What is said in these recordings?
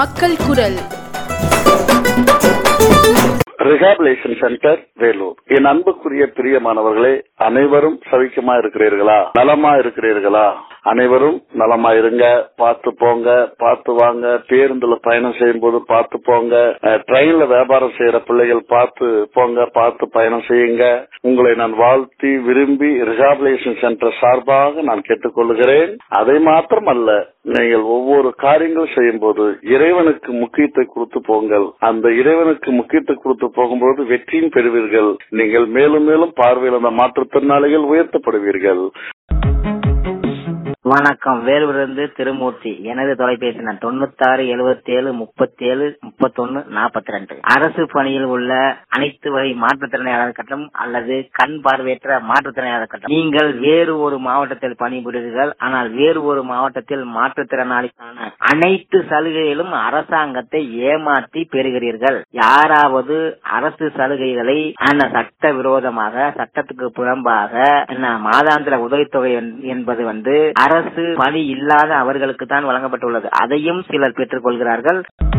மக்கள் குரல் rehabilitation centre Vellore என் அன்புக்குரிய பிரியமானவர்களே அனைவரும் சவிக்கமா இருக்கிறீர்களா நலமா இருக்கிறீர்களா அனைவரும் நலமா இருங்க பார்த்து போங்க பார்த்து வாங்க பேருந்துல பயணம் செய்யும் போது பார்த்து போங்க அஹ், ட்ரெயின்ல வியாபாரம் செய்யற பிள்ளைகள் பார்த்து போங்க பார்த்து பயணம் செய்யுங்க உங்களை நான் வாழ்த்தி விரும்பி ரிஹாபிலேஷன் சென்டர் சார்பாக நான் கேட்டுக்கொள்கிறேன் அதை மாத்திரமல்ல நீங்கள் ஒவ்வொரு காரியங்கள் செய்யும் போது இறைவனுக்கு முக்கியத்துவம் கொடுத்து போங்கள் அந்த இறைவனுக்கு முக்கியத்துவம் கொடுத்து போகும்போது வெற்றியும் பெறுவீர்கள் நீங்கள் மேலும் மேலும் பார்வையில் அந்த மாற்றுத்திறனாளிகள் உயர்த்தப்படுவீர்கள் வணக்கம் வேலூரிலிருந்து திருமூர்த்தி எனது தொலைபேசி எண் தொண்ணூத்தாறு எழுபத்தி ஏழு முப்பத்தி ஏழு முப்பத்தொன்னு நாற்பத்தி ரெண்டு அரசு பணியில் உள்ள அனைத்து வகை மாற்றுத்திறனாளர் கட்டம் அல்லது கண் பார்வையற்ற மாற்றுத்திறனாளர் கட்டம் நீங்கள் வேறு ஒரு மாவட்டத்தில் பணிபுரிகிறீர்கள் ஆனால் வேறு ஒரு மாவட்டத்தில் மாற்றுத்திறனாளிக்கான அனைத்து சலுகைகளும் அரசாங்கத்தை ஏமாற்றி பெறுகிறீர்கள் யாராவது அரசு சலுகைகளை அந்த சட்ட விரோதமாக சட்டத்துக்கு புறம்பாக என்ன மாதாந்திர உதவித்தொகை என்- என்பது வந்து அரசு பணி இல்லாத அவர்களுக்கு தான் வழங்கப்பட்டுள்ளது அதையும் சிலர் பெற்றுக் கொள்கிறார்கள்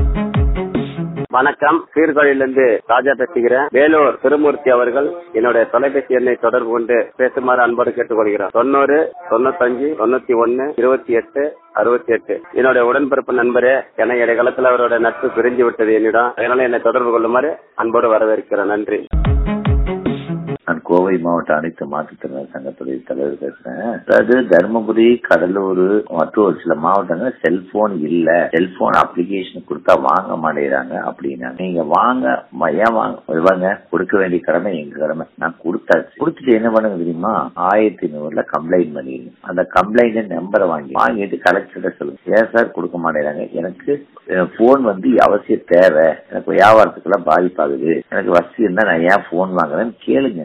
வணக்கம் சீர்காழியிலிருந்து ராஜா பேசுகிறேன் வேலூர் திருமூர்த்தி அவர்கள் என்னுடைய தொலைபேசி எண்ணை தொடர்பு கொண்டு பேசுமாறு அன்போடு கேட்டுக்கொள்கிறோம் தொண்ணூறு தொண்ணூத்தஞ்சு தொண்ணூத்தி ஒன்னு இருபத்தி எட்டு அறுபத்தி எட்டு என்னுடைய உடன்பிறப்பு நண்பரே என இடைக்காலத்தில் அவரோட நட்பு பிரிஞ்சு விட்டது என்னிடம் அதனால என்னை தொடர்பு கொள்ளுமாறு அன்போடு வரவேற்கிறேன் நன்றி நான் கோவை மாவட்ட அனைத்து மாற்றுத்திறனாளி சங்கத்துடைய தலைவர் பேசுறேன் அதாவது தருமபுரி கடலூர் மற்றும் ஒரு சில மாவட்டங்கள் செல்போன் இல்ல செல்போன் அப்ளிகேஷன் கொடுத்தா வாங்க மாட்டேறாங்க அப்படின்னா நீங்க வாங்க ம- ஏன் வாங்க வாங்க கொடுக்க வேண்டிய கடமை எங்க கடமை நான் கொடுத்தாச்சு கொடுத்துட்டு என்ன பண்ணுங்க தெரியுமா ஆயிரத்தி நூறுல கம்ப்ளைண்ட் பண்ணிடுங்க அந்த கம்ப்ளைண்ட் நம்பரை வாங்கி வாங்கிட்டு கலெக்டர்கிட்ட சொல்லுங்க ஏன் சார் கொடுக்க மாட்டேறாங்க எனக்கு போன் வந்து அவசியம் தேவை எனக்கு வியாபாரத்துக்குலாம் பாதிப்பாகுது எனக்கு வசதி இருந்தா நான் ஏன் போன் வாங்குறேன்னு கேளுங்க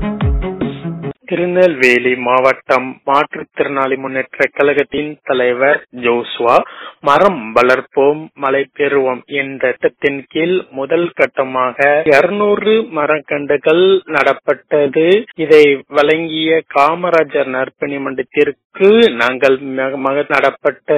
திருநெல்வேலி மாவட்டம் மாற்றுத்திறனாளி முன்னேற்ற கழகத்தின் தலைவர் ஜோஸ்வா மரம் வளர்ப்போம் மழை பெறுவோம் என்ற திட்டத்தின் கீழ் முதல் கட்டமாக இருநூறு மரக்கன்றுகள் நடப்பட்டது இதை வழங்கிய காமராஜர் நற்பணி மன்றத்திற்கு நாங்கள் மக- மக- நடப்பட்ட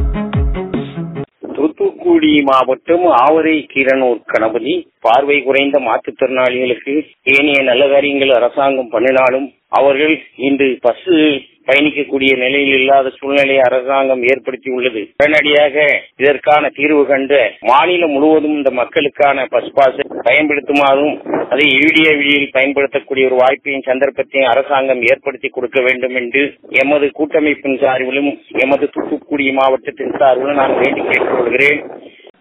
தூத்துக்குடி மாவட்டம் ஆவரை கீரனூர் கணபதி பார்வை குறைந்த மாற்றுத்திறனாளிகளுக்கு ஏனைய நல்ல காரியங்கள் அரசாங்கம் பண்ணினாலும் அவர்கள் இன்று பஸ் பயணிக்கக்கூடிய நிலையில் இல்லாத சூழ்நிலையை அரசாங்கம் ஏற்படுத்தி உள்ளது உடனடியாக இதற்கான தீர்வு கண்டு மாநிலம் முழுவதும் இந்த மக்களுக்கான பஸ் பாஸ் பயன்படுத்துமாறும் அதை ஈடியவியில் பயன்படுத்தக்கூடிய ஒரு வாய்ப்பையும் சந்தர்ப்பத்தையும் அரசாங்கம் ஏற்படுத்தி கொடுக்க வேண்டும் என்று எமது கூட்டமைப்பின் சார்பிலும் எமது தூத்துக்குடி மாவட்டத்தின் சார்பிலும் நான் வேண்டி கேட்டுக்கொள்கிறேன்